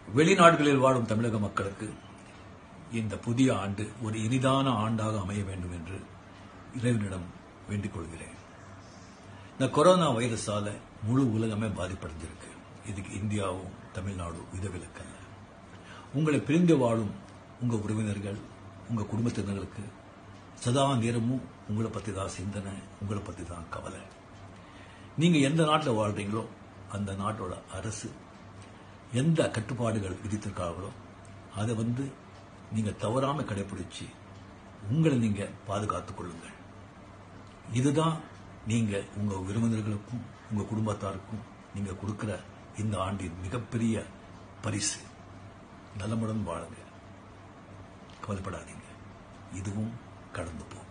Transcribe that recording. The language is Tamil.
வெளிநாடுகளில் வாழும் தமிழக மக்களுக்கு இந்த புதிய ஆண்டு ஒரு இனிதான ஆண்டாக அமைய வேண்டும் என்று இறைவனிடம் வேண்டிக் கொள்கிறேன் இந்த கொரோனா வைரஸால முழு உலகமே பாதிப்படைஞ்சிருக்கு இதுக்கு இந்தியாவும் தமிழ்நாடும் விதவிலக்கல்ல உங்களை பிரிந்து வாழும் உங்க உறவினர்கள் உங்க குடும்பத்தினர்களுக்கு சதா நேரமும் உங்களை பத்தி தான் சிந்தனை உங்களை பத்தி தான் கவலை நீங்க எந்த நாட்டில் வாழ்றீங்களோ அந்த நாட்டோட அரசு எந்த கட்டுப்பாடுகள் விதித்திருக்காங்களோ அதை வந்து நீங்க தவறாம கடைபிடிச்சு உங்களை நீங்க பாதுகாத்துக் கொள்ளுங்கள் இதுதான் நீங்க உங்க விருந்தினர்களுக்கும் உங்க குடும்பத்தாருக்கும் நீங்க கொடுக்கிற இந்த ஆண்டின் மிகப்பெரிய பரிசு நலமுடன் வாழுங்க கவலைப்படாதீங்க இதுவும் கடந்து போகும்